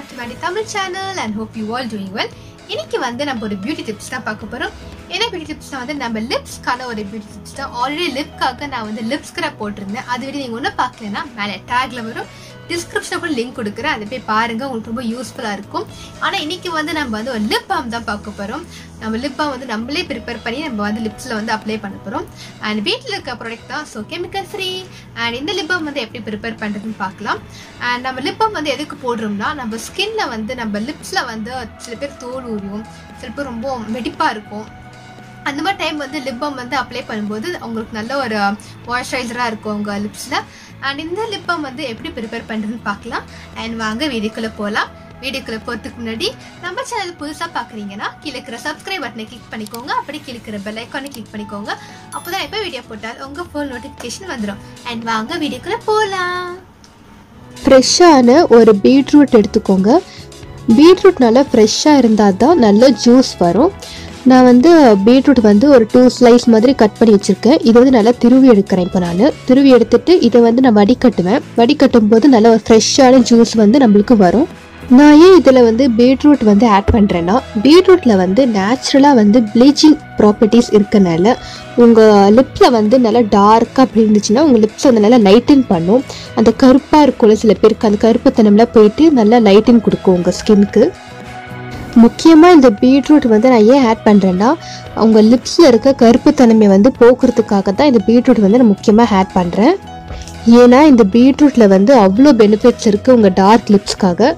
to my Tamil channel and hope you all doing well இன்னைக்கு வந்து நம்ம ஒரு பியூட்டி டிப்ஸ் தான் பார்க்க போறோம் என்ன பியூட்டி டிப்ஸ் வந்து நம்ம லிப்ஸ்க்கான ஒரு பியூட்டி டிப்ஸ் தான் ஆல்ரெடி லிப்காக நான் வந்து லிப் ஸ்க்ரப் போட்டிருந்தேன் அது விட நீங்க ஒன்றும் பார்க்கலன்னா மேலே டேக்ல வரும் டிஸ்கிரிப்ஷனில் கூட லிங்க் கொடுக்குறேன் அதை போய் பாருங்க உங்களுக்கு ரொம்ப யூஸ்ஃபுல்லாக இருக்கும் ஆனால் இன்னைக்கு வந்து நம்ம வந்து ஒரு லிப் பாம் தான் பார்க்க போகிறோம் நம்ம லிப் பாம் வந்து நம்மளே ப்ரிப்பேர் பண்ணி நம்ம வந்து லிப்ஸில் வந்து அப்ளை பண்ண போகிறோம் அண்ட் வீட்டில் இருக்க ப்ராடக்ட் தான் ஸோ கெமிக்கல் ஃப்ரீ அண்ட் இந்த லிப் பாம் வந்து எப்படி ப்ரிப்பேர் பண்ணுறதுன்னு பார்க்கலாம் அண்ட் நம்ம லிப் பாம் வந்து எதுக்கு போடுறோம்னா நம்ம ஸ்கின்ல வந்து நம்ம லிப்ஸில் வந்து சில பேர் தோல் ஊறியும் சில பேர் ரொம்ப வெடிப்பாக இருக்கும் அந்த மாதிரி டைம் வந்து லிப் பாம் வந்து அப்ளை பண்ணும்போது உங்களுக்கு நல்ல ஒரு மாய்ஸ்சரைசராக இருக்கும் உங்கள் லிப்ஸில் அண்ட் இந்த லிப் பாம் வந்து எப்படி ப்ரிப்பேர் பண்ணுறதுன்னு பார்க்கலாம் அண்ட் வாங்க வீடியோக்குள்ளே போகலாம் வீடியோக்குள்ளே போகிறதுக்கு முன்னாடி நம்ம சேனல் புதுசாக பார்க்குறீங்கன்னா கீழே இருக்கிற சப்ஸ்கிரைப் பட்டனை கிளிக் பண்ணிக்கோங்க அப்படி கீழே இருக்கிற பெல் ஐக்கானை கிளிக் பண்ணிக்கோங்க அப்போ தான் எப்போ வீடியோ போட்டால் உங்கள் ஃபோன் நோட்டிஃபிகேஷன் வந்துடும் அண்ட் வாங்க வீடியோக்குள்ளே போகலாம் ஃப்ரெஷ்ஷான ஒரு பீட்ரூட் எடுத்துக்கோங்க பீட்ரூட் நல்லா ஃப்ரெஷ்ஷாக இருந்தால் தான் நல்ல ஜூஸ் வரும் நான் வந்து பீட்ரூட் வந்து ஒரு டூ ஸ்லைஸ் மாதிரி கட் பண்ணி வச்சுருக்கேன் இது வந்து நல்லா திருவி எடுக்கிறேன் இப்போ நான் திருவி எடுத்துட்டு இதை வந்து நான் வடிகட்டுவேன் வடிகட்டும் போது நல்ல ஒரு ஃப்ரெஷ்ஷான ஜூஸ் வந்து நம்மளுக்கு வரும் நான் ஏன் இதில் வந்து பீட்ரூட் வந்து ஆட் பண்ணுறேன்னா பீட்ரூட்டில் வந்து நேச்சுரலாக வந்து ப்ளீச்சிங் ப்ராப்பர்ட்டிஸ் இருக்கனால உங்கள் லிப்பில் வந்து நல்லா டார்க்காக அப்படி இருந்துச்சுன்னா உங்கள் லிப்ஸ் வந்து நல்லா லைட்டன் பண்ணும் அந்த கருப்பாக இருக்கும்ல சில பேருக்கு அந்த கருப்புத்தனம்லாம் போயிட்டு நல்லா லைட்டன் கொடுக்கும் உங்கள் ஸ்கின்க்கு முக்கியமாக இந்த பீட்ரூட் வந்து நான் ஏன் ஆட் பண்ணுறேன்னா உங்கள் லிப்ஸில் இருக்க கருப்புத்தன்மையை வந்து போக்குறதுக்காக தான் இந்த பீட்ரூட் வந்து நான் முக்கியமாக ஆட் பண்ணுறேன் ஏன்னா இந்த பீட்ரூட்டில் வந்து அவ்வளோ பெனிஃபிட்ஸ் இருக்குது உங்கள் டார்க் லிப்ஸ்க்காக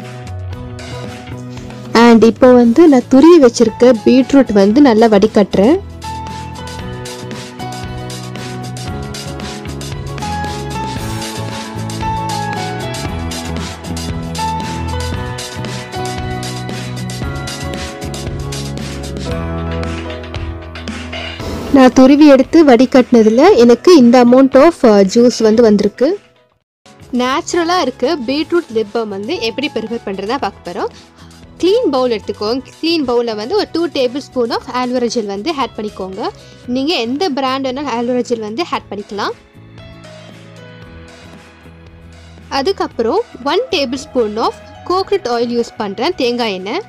அண்ட் இப்போ வந்து நான் துருவி வச்சிருக்க பீட்ரூட் வந்து நல்லா வடிகட்டுறேன் நான் துருவி எடுத்து வடிகட்டினதில் எனக்கு இந்த அமௌண்ட் ஆஃப் ஜூஸ் வந்து வந்திருக்கு நேச்சுரலாக இருக்க பீட்ரூட் லிப்பம் வந்து எப்படி ப்ரிப்பேர் பண்ணுறதா பார்க்க போகிறோம் க்ளீன் பவுல் எடுத்துக்கோங்க க்ளீன் பவுலில் வந்து ஒரு two tablespoon of aloe vera gel வந்து ஆட் பண்ணிக்கோங்க நீங்கள் எந்த பிராண்ட் வேணாலும் ஆல்வரா ஜெல் வந்து ஆட் பண்ணிக்கலாம் அதுக்கப்புறம் one tablespoon of coconut oil use பண்ணுறேன் தேங்காய் எண்ணெய்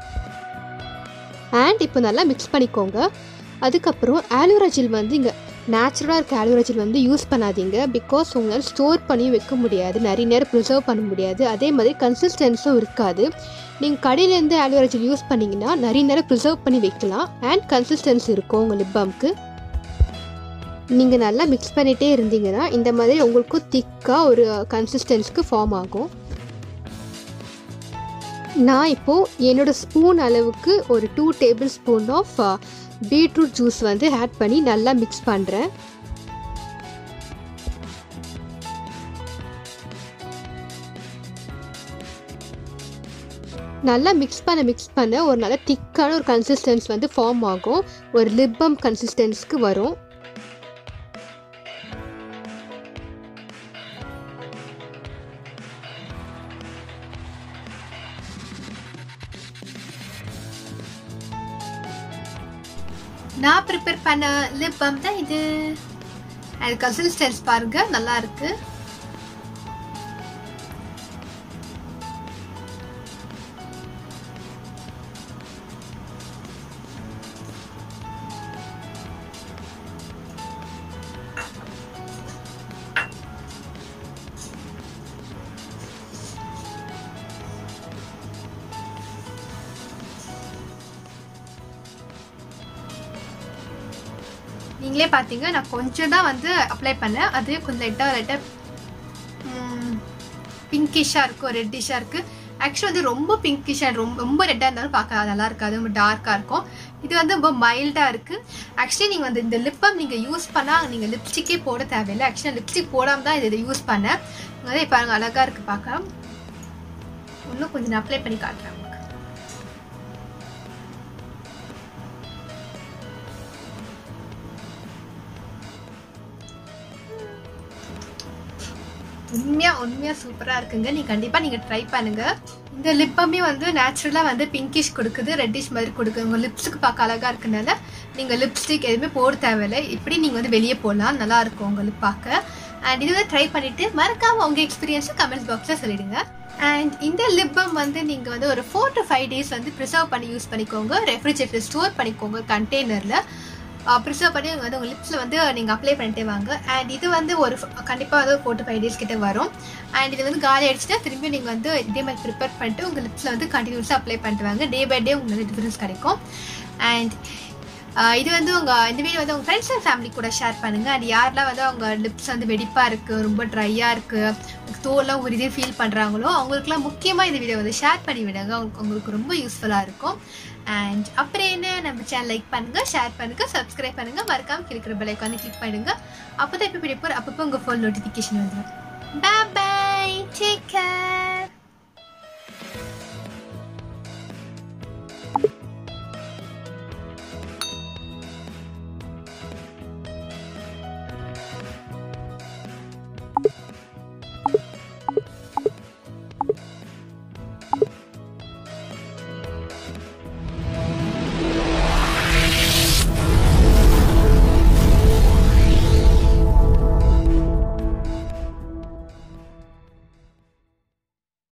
அண்ட் இப்போ நல்லா மிக்ஸ் பண்ணிக்கோங்க அதுக்கப்புறம் ஆலோவேரா ஜெல் வந்து இங்கே நேச்சுரலாக இருக்க ஆலோவேரா ஜெல் வந்து யூஸ் பண்ணாதீங்க பிகாஸ் உங்களால் ஸ்டோர் பண்ணி வைக்க முடியாது நிறைய நேரம் ப்ரிசர்வ் பண்ண முடியாது அதே மாதிரி கன்சிஸ்டன்ஸும் இருக்காது நீங்கள் கடையிலேருந்து ஆலோவேரா ஜெல் யூஸ் பண்ணிங்கன்னா நிறைய நேரம் ப்ரிசர்வ் பண்ணி வைக்கலாம் அண்ட் கன்சிஸ்டன்ஸ் இருக்கும் உங்கள் லிப் பாம்க்கு நீங்கள் நல்லா மிக்ஸ் பண்ணிகிட்டே இருந்தீங்கன்னா இந்த மாதிரி உங்களுக்கும் திக்காக ஒரு கன்சிஸ்டன்ஸ்க்கு ஃபார்ம் ஆகும் நான் இப்போது என்னோடய ஸ்பூன் அளவுக்கு ஒரு two tablespoon of beetroot juice வந்து ஆட் பண்ணி நல்லா மிக்ஸ் பண்ணுறேன் நல்லா மிக்ஸ் பண்ண மிக்ஸ் பண்ண ஒரு நல்ல திக்கான ஒரு கன்சிஸ்டன்ஸ் வந்து ஃபார்ம் ஆகும் ஒரு லிப்பம் கன்சிஸ்டன்ஸ்க்கு வரும் நான் ப்ரிப்பேர் பண்ண லிப் பாம் தான் இது அது கன்சிஸ்டன்ஸ் பாருங்க நல்லா இருக்கு நீங்களே பார்த்தீங்க நான் கொஞ்சம் தான் வந்து அப்ளை பண்ணேன் அது கொஞ்சம் லைட்டாக லைட்டாக பிங்கிஷாக இருக்கும் ரெட்டிஷாக இருக்குது ஆக்சுவலி வந்து ரொம்ப பிங்கிஷாக ரொம்ப ரொம்ப ரெட்டாக இருந்தாலும் பார்க்க நல்லா இருக்காது ரொம்ப டார்க்காக இருக்கும் இது வந்து ரொம்ப மைல்டாக இருக்குது ஆக்சுவலி நீங்கள் வந்து இந்த லிப்பம் நீங்கள் யூஸ் பண்ணால் நீங்கள் லிப்ஸ்டிக்கே போட தேவையில்லை ஆக்சுவலி லிப்ஸ்டிக் போடாமல் தான் இது யூஸ் பண்ணேன் அதே பாருங்க அழகாக இருக்குது பார்க்க இன்னும் கொஞ்சம் நான் அப்ளை பண்ணி காட்டுறேன் உங்களுக்கு உண்மையா உண்மையா சூப்பரா இருக்குங்க நீ கண்டிப்பா நீங்க ட்ரை பண்ணுங்க இந்த லிப்பமே வந்து நேச்சுரலா வந்து பிங்கிஷ் கொடுக்குது ரெட்டிஷ் மாதிரி கொடுக்குது உங்க லிப்ஸுக்கு பார்க்க அழகா இருக்கனால நீங்க லிப்ஸ்டிக் எதுவுமே போட தேவையில்லை இப்படி நீங்க வந்து வெளியே போடலாம் நல்லா இருக்கும் உங்க லிப் பார்க்க அண்ட் இது வந்து ட்ரை பண்ணிட்டு மறக்காம உங்க எக்ஸ்பீரியன்ஸை கமெண்ட் பாக்ஸ்ல சொல்லிடுங்க அண்ட் இந்த லிப் பாம் வந்து நீங்கள் வந்து ஒரு ஃபோர் டு ஃபைவ் டேஸ் வந்து ப்ரிசர்வ் பண்ணி யூஸ் பண்ணிக்கோங்க ரெஃப்ரிஜரேட்டர் ஸ்டோர் பண்ணிக்கோங்க கண்டெய்னரில் ப்ரிசர்வ் பண்ணி வந்து உங்கள் லிப்ஸில் வந்து நீங்கள் அப்ளை பண்ணிட்டே வாங்க அண்ட் இது வந்து ஒரு கண்டிப்பாக வந்து ஃபோர் டு ஃபைவ் டேஸ் கிட்ட வரும் அண்ட் இது வந்து காலி ஆயிடுச்சுன்னா திரும்பி நீங்கள் வந்து இதே மாதிரி ப்ரிப்பேர் பண்ணிட்டு உங்கள் லிப்ஸில் வந்து கண்டினியூஸாக அப்ளை பண்ணிட்டு வாங்க டே பை டே உங்களுக்கு டிஃப்ரென்ஸ் கிடைக்கும் அண்ட் இது வந்து உங்கள் இந்த வீடியோ வந்து உங்கள் ஃப்ரெண்ட்ஸ் அண்ட் ஃபேமிலி கூட ஷேர் பண்ணுங்கள் அண்ட் யாரெல்லாம் வந்து அவங்க லிப்ஸ் வந்து வெடிப்பாக இருக்குது ரொம்ப ட்ரையாக இருக்குது தோல்லாம் ஒரு இதே ஃபீல் பண்ணுறாங்களோ அவங்களுக்குலாம் முக்கியமாக இந்த வீடியோ வந்து ஷேர் பண்ணி விடுங்க உங்களுக்கு உங்களுக்கு ரொம்ப யூஸ்ஃபுல்லாக இருக்கும் அண்ட் அப்புறம் என்ன நம்ம சேனல் லைக் பண்ணுங்கள் ஷேர் பண்ணுங்கள் சப்ஸ்கிரைப் பண்ணுங்கள் மறக்காமல் இருக்கிற பெல் ஐக்கானே கிளிக் பண்ணிடுங்க அப்போ தான் இப்போ வீடியோ போகிற அப்பப்போ உங்கள் ஃபோன் நோட்டிஃபிகேஷன் வந்துடும் பாய் பாய் டேக் கேர்